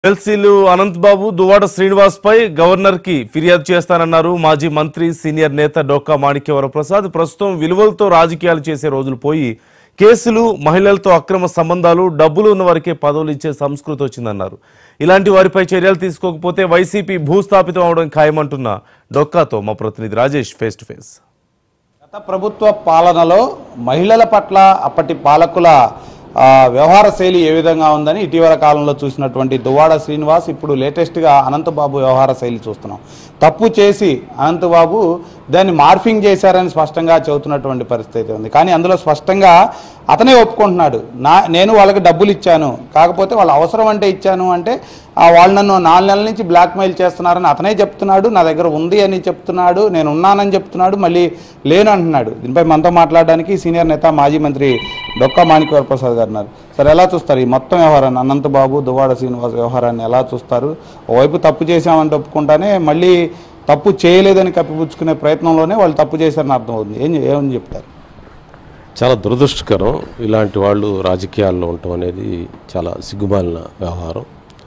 ఎమ్మెల్సీలు అనంత్ బాబు దువ్వాడ శ్రీనివాస్ పై గవర్నర్ కి ఫిర్యాదు చేస్తానన్నారు మాజీ మంత్రి సీనియర్ నేత డొక్కా మాణిక్యవర ప్రసాద్ ప్రస్తుతం విలువలతో రాజకీయాలు చేసే రోజులు పోయి కేసులు మహిళలతో అక్రమ సంబంధాలు డబ్బులు ఉన్న వారికే పదవులు ఇచ్చే సంస్కృతి వచ్చిందన్నారు ఇలాంటి వారిపై చర్యలు తీసుకోకపోతే వైసీపీ భూస్థాపితం అవడం ఖాయమంటున్న డొక్కాతో మా ప్రతినిధి రాజేష్ ఫేస్ టు ఫేస్ గత ప్రభుత్వ పాలనలో మహిళల పట్ల అప్పటి పాలకుల ఆ, వ్యవహార శైలి ఏ విధంగా ఉందని ఇటీవల కాలంలో చూసినటువంటి దువ్వాడ శ్రీనివాస్ ఇప్పుడు లేటెస్ట్గా అనంతబాబు వ్యవహార శైలి చూస్తున్నాం తప్పు చేసి అనంతబాబు దాన్ని మార్ఫింగ్ చేశారని స్పష్టంగా చెబుతున్నటువంటి పరిస్థితి ఉంది కానీ అందులో స్పష్టంగా అతనే ఒప్పుకుంటున్నాడు నా నేను వాళ్ళకి డబ్బులు ఇచ్చాను కాకపోతే వాళ్ళ అవసరం అంటే ఇచ్చాను అంటే ఆ వాళ్ళు నన్ను నాలుగు నెలల నుంచి బ్లాక్మెయిల్ చేస్తున్నారని అతనే చెప్తున్నాడు నా దగ్గర ఉంది అని చెప్తున్నాడు నేను ఉన్నానని చెప్తున్నాడు మళ్ళీ లేను అంటున్నాడు దీనిపై మనతో మాట్లాడడానికి సీనియర్ నేత మాజీ మంత్రి డొక్కా మాణిక్యవర ప్రసాద్ గారు ఉన్నారు సార్ ఎలా చూస్తారు ఈ మొత్తం వ్యవహారాన్ని అనంతబాబు దువ్వాడ శ్రీనివాస్ వ్యవహారాన్ని ఎలా చూస్తారు ఓవైపు తప్పు చేశామంటే ఒప్పుకుంటానే మళ్ళీ తప్పు చేయలేదని కప్పిపుచ్చుకునే ప్రయత్నంలోనే వాళ్ళు తప్పు చేశారని అర్థమవుతుంది ఏం ఏమని చెప్తారు చాలా దురదృష్టకరం ఇలాంటి వాళ్ళు రాజకీయాల్లో ఉండటం అనేది చాలా సిగ్గుమాలిన వ్యవహారం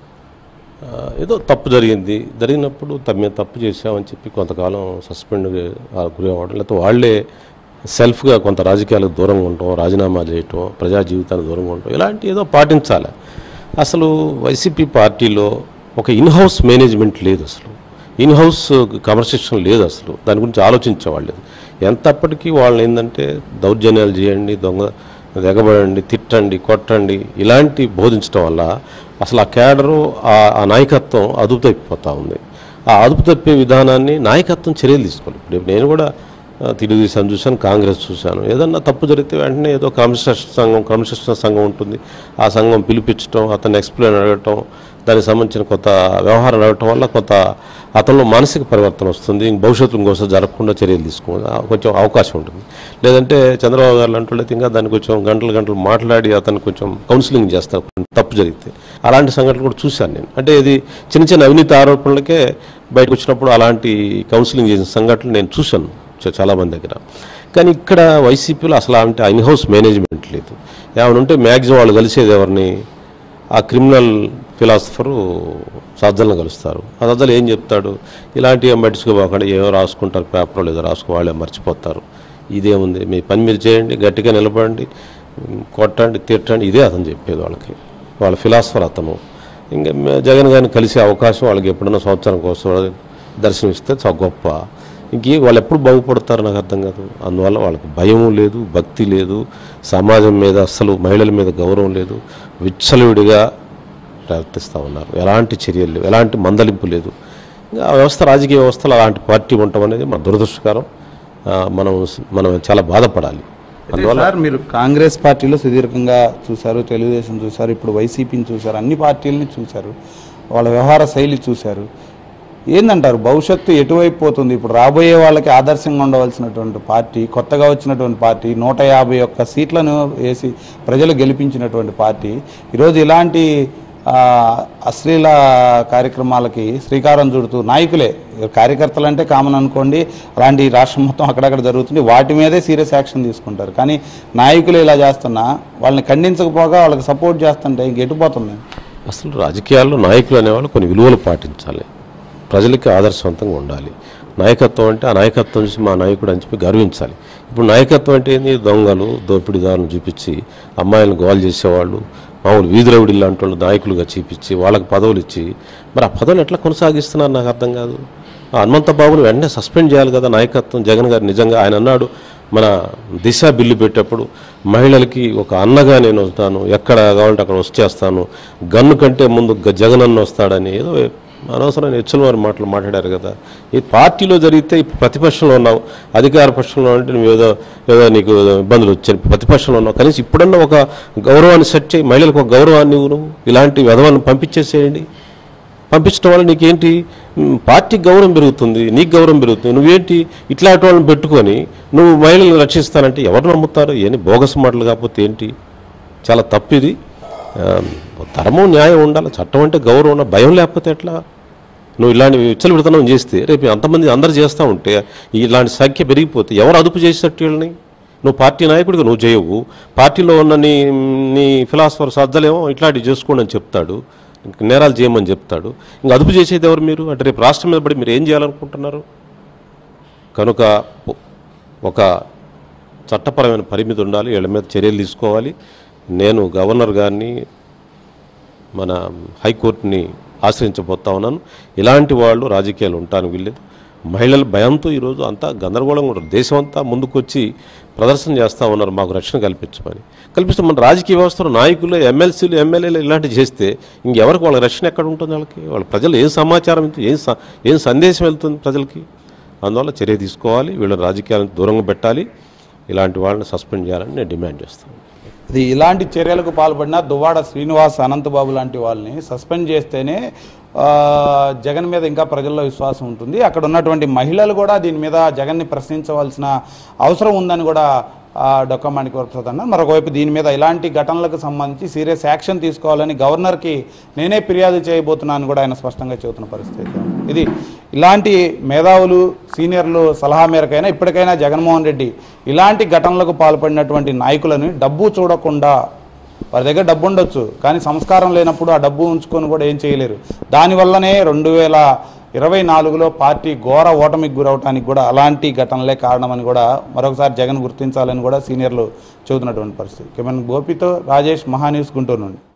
ఆ, ఏదో తప్పు జరిగింది జరిగినప్పుడు తమ మేము తప్పు చేసామని చెప్పి కొంతకాలం సస్పెండ్ గురి అవ్వడం లేకపోతే వాళ్ళే సెల్ఫ్గా కొంత రాజకీయాలకు దూరంగా ఉండటం రాజీనామా చేయటం ప్రజా జీవితానికి దూరంగా ఉండటం ఇలాంటి ఏదో పాటించాలి అసలు వైసీపీ పార్టీలో ఒక ఇన్హౌస్ మేనేజ్మెంట్ లేదు అసలు ఇన్హౌస్ కన్వర్సేషన్ లేదు అసలు దాని గురించి ఆలోచించేవాళ్ళు లేదు ఎంతప్పటికీ వాళ్ళు ఏంటంటే దౌర్జన్యాలు చేయండి దొంగ ఎగబడండి తిట్టండి కొట్టండి ఇలాంటి బోధించడం వల్ల అసలు ఆ క్యాడరు ఆ ఆ నాయకత్వం అదుపు తప్పిపోతూ ఉంది ఆ అదుపు తప్పే విధానాన్ని నాయకత్వం చర్యలు తీసుకోవాలి ఇప్పుడు నేను కూడా ఆ, తెలుగుదేశం చూశాను కాంగ్రెస్ చూశాను ఏదన్నా తప్పు జరిగితే వెంటనే ఏదో క్రమశిక్షణ సంఘం క్రమశిక్షణ సంఘం ఉంటుంది ఆ సంఘం పిలిపించడం అతన్ని ఎక్స్ప్లెయిన్ అడగటం దానికి సంబంధించిన కొత్త వ్యవహారం అడగటం వల్ల కొంత అతనిలో మానసిక పరివర్తన వస్తుంది ఇంక భవిష్యత్తు ఇంకోసారి జరగకుండా చర్యలు తీసుకోవాలి ఆ, కొంచెం అవకాశం ఉంటుంది లేదంటే చంద్రబాబు గారు అంటున్నట్టు ఇంకా దాన్ని కొంచెం గంటలు గంటలు మాట్లాడి అతను కొంచెం కౌన్సిలింగ్ చేస్తారు కొంచెం తప్పు జరిగితే అలాంటి సంఘటనలు కూడా చూశాను నేను అంటే ఇది చిన్న చిన్న అవినీతి ఆరోపణలకే బయటకు వచ్చినప్పుడు అలాంటి కౌన్సిలింగ్ చేసిన సంఘటనలు నేను చూశాను చా- చాలా మంది దగ్గర కానీ ఇక్కడ వైసీపీలో అసలు అలాంటి ఇన్హౌస్ మేనేజ్మెంట్ లేదు ఏమైనా ఉంటే మ్యాక్సిమం వాళ్ళు కలిసేది ఎవరిని ఆ క్రిమినల్ ఫిలాసఫరు సజ్జలను కలుస్తారు ఆ సజ్జలు ఏం చెప్తాడు ఇలాంటివి ఏం పట్టించుకోపోకుండా ఏమో రాసుకుంటారు పేపర్ ఏదో రాసుకో వాళ్ళే మర్చిపోతారు ఇదేముంది మీ పని మీరు చేయండి గట్టిగా నిలబడండి ఉమ్, కొట్టండి తిట్టండి ఇదే అతను చెప్పేది వాళ్ళకి వాళ్ళ ఫిలాసఫర్ అతను ఇంకా మే- జగన్ గారిని కలిసే అవకాశం వాళ్ళకి ఎప్పుడైనా సంవత్సరం కోసం దర్శనం ఇస్తే చాలా గొప్ప ఇంకే వాళ్ళు ఎప్పుడు బాగుపడతారు నాకు అర్థం కాదు అందువల్ల వాళ్ళకి భయం లేదు భక్తి లేదు సమాజం మీద అస్సలు మహిళల మీద గౌరవం లేదు విచ్చలవిడిగా ప్రవర్తిస్తూ ఉన్నారు ఎలాంటి చర్యలు లేవు ఎలాంటి మందలింపు లేదు ఇంకా ఆ వ్యవస్థ రాజకీయ వ్యవస్థలో అలాంటి పార్టీ ఉండటం అనేది మన దురదృష్టకరం ఆ, మనం మనం చాలా బాధపడాలి అందువల్ల సార్ మీరు కాంగ్రెస్ పార్టీలో సుదీర్ఘంగా చూశారు తెలుగుదేశం చూశారు ఇప్పుడు వైసీపీని చూశారు అన్ని పార్టీలని చూశారు వాళ్ళ వ్యవహార శైలి చూశారు ఏందంటారు భవిష్యత్తు ఎటువైపు పోతుంది ఇప్పుడు రాబోయే వాళ్ళకి ఆదర్శంగా ఉండవలసినటువంటి పార్టీ కొత్తగా వచ్చినటువంటి పార్టీ నూట యాభై ఒక్క సీట్లను వేసి ప్రజలు గెలిపించినటువంటి పార్టీ ఈరోజు ఇలాంటి ఆ, అశ్లీల కార్యక్రమాలకి శ్రీకారం చుడుతూ నాయకులే కార్యకర్తలు అంటే కామన్ అనుకోండి అలాంటి రాష్ట్రం మొత్తం అక్కడక్కడ జరుగుతుంది వాటి మీదే సీరియస్ యాక్షన్ తీసుకుంటారు కానీ నాయకులు ఇలా చేస్తున్నా వాళ్ళని ఖండించకపోగా వాళ్ళకి సపోర్ట్ చేస్తుంటే ఇంక ఎటుపోతుంది అసలు రాజకీయాల్లో నాయకులు అనేవాళ్ళు కొన్ని విలువలు పాటించాలి ప్రజలకి ఆదర్శవంతంగా ఉండాలి నాయకత్వం అంటే ఆ నాయకత్వం చూసి మా నాయకుడు అని చెప్పి గర్వించాలి ఇప్పుడు నాయకత్వం అంటే ఏంది దొంగలు దోపిడీదారులను చూపించి అమ్మాయిలను గోల్ చేసేవాళ్ళు మామూలు వీధులవిడి లాంటి వాళ్ళు నాయకులుగా చూపించి వాళ్ళకి పదవులు ఇచ్చి మరి ఆ పదవులు ఎట్లా కొనసాగిస్తున్నారు నాకు అర్థం కాదు ఆ హనుమంత బాబుని వెంటనే సస్పెండ్ చేయాలి కదా నాయకత్వం జగన్ గారు నిజంగా ఆయన అన్నాడు మన దిశ బిల్లు పెట్టేప్పుడు మహిళలకి ఒక అన్నగా నేను వస్తాను ఎక్కడ కావాలంటే అక్కడ వచ్చేస్తాను గన్ను కంటే ముందు గ- జగన్ అన్న వస్తాడని ఏదో అనవసరమైన హెచ్చుల వారి మాటలు మాట్లాడారు కదా ఈ పార్టీలో జరిగితే ఇప్పుడు ప్రతిపక్షంలో ఉన్నావు అధికార పక్షంలో అంటే నువ్వు ఏదో ఏదో నీకు ఇబ్బందులు వచ్చాయి ప్రతిపక్షంలో ఉన్నావు కనీసం ఇప్పుడన్నా ఒక గౌరవాన్ని సెట్ చేయి మహిళలకు ఒక గౌరవాన్ని ఇవ్వు నువ్వు ఇలాంటి విధవాన్ని పంపించేసేయండి పంపించడం వల్ల నీకేంటి మ్, పార్టీకి గౌరవం పెరుగుతుంది నీకు గౌరవం పెరుగుతుంది నువ్వేంటి ఇట్లాంటి వాళ్ళని పెట్టుకొని నువ్వు మహిళలను రక్షిస్తానంటే ఎవరు నమ్ముతారు ఏంటి బోగస్ మాటలు కాకపోతే ఏంటి చాలా తప్పిది ఆ, ధర్మం న్యాయం ఉండాలి చట్టం అంటే గౌరవం ఉండాలి భయం లేకపోతే ఎట్లా నువ్వు ఇలాంటి విచ్చలు విడతనం చేస్తే రేపు అంతమంది అందరు చేస్తూ ఉంటే ఇలాంటి సంఖ్య పెరిగిపోతే ఎవరు అదుపు చేసేటట్టు వీళ్ళని నువ్వు పార్టీ నాయకుడిగా నువ్వు చేయవు పార్టీలో ఉన్న నీ నీ ఫిలాసఫర్ సజ్జలేమో ఇట్లాంటివి చేసుకోండి అని చెప్తాడు ఇంక నేరాలు చేయమని చెప్తాడు ఇంక అదుపు చేసేది ఎవరు మీరు అంటే రేపు రాష్ట్రం మీద పడి మీరు ఏం చేయాలనుకుంటున్నారు కనుక ఒ- ఒక చట్టపరమైన పరిమితి ఉండాలి వీళ్ళ మీద చర్యలు తీసుకోవాలి నేను గవర్నర్ గారిని మన హైకోర్టుని ఆశ్రయించబోతా ఉన్నాను ఇలాంటి వాళ్ళు రాజకీయాలు ఉండటానికి వీల్లేదు మహిళల భయంతో ఈరోజు అంతా గందరగోళంగా ఉంటారు దేశం అంతా ముందుకొచ్చి ప్రదర్శన చేస్తూ ఉన్నారు మాకు రక్షణ కల్పించమని కల్పిస్తే మన రాజకీయ వ్యవస్థలో నాయకులు ఎమ్మెల్సీలు ఎమ్మెల్యేలు ఇలాంటివి చేస్తే ఇంకెవరికి వాళ్ళ రక్షణ ఎక్కడ ఉంటుంది వాళ్ళకి వాళ్ళ ప్రజలు ఏం సమాచారం వెళ్తుంది ఏం స- ఏం సందేశం వెళ్తుంది ప్రజలకి అందువల్ల చర్య తీసుకోవాలి వీళ్ళని రాజకీయాలను దూరంగా పెట్టాలి ఇలాంటి వాళ్ళని సస్పెండ్ చేయాలని నేను డిమాండ్ చేస్తాను ఇది ఇలాంటి చర్యలకు పాల్పడిన దువ్వాడ శ్రీనివాస్ అనంతబాబు లాంటి వాళ్ళని సస్పెండ్ చేస్తేనే ఆ, జగన్ మీద ఇంకా ప్రజల్లో విశ్వాసం ఉంటుంది అక్కడ ఉన్నటువంటి మహిళలు కూడా దీని మీద జగన్ని ప్రశ్నించవలసిన అవసరం ఉందని కూడా ఆ, డొక్కా మాణిక్యవరప్రసాద్ అన్నారు మరొకవైపు దీని మీద ఇలాంటి ఘటనలకు సంబంధించి సీరియస్ యాక్షన్ తీసుకోవాలని గవర్నర్కి నేనే ఫిర్యాదు చేయబోతున్నాను కూడా ఆయన స్పష్టంగా చెబుతున్న పరిస్థితి ఇది ఇలాంటి మేధావులు సీనియర్లు సలహా మేరకైనా ఇప్పటికైనా జగన్మోహన్ రెడ్డి ఇలాంటి ఘటనలకు పాల్పడినటువంటి నాయకులను డబ్బు చూడకుండా వారి దగ్గర డబ్బు ఉండొచ్చు కానీ సంస్కారం లేనప్పుడు ఆ డబ్బు ఉంచుకొని కూడా ఏం చేయలేరు దానివల్లనే రెండు వేల ఇరవై నాలుగులో పార్టీ ఘోర ఓటమికి గురవటానికి కూడా అలాంటి ఘటనలే కారణమని కూడా మరొకసారి జగన్ గుర్తించాలని కూడా సీనియర్లు చెబుతున్నటువంటి పరిస్థితి కెమెన్ గోపితో రాజేష్ మహాన్యూస్ గుంటూరు నుండి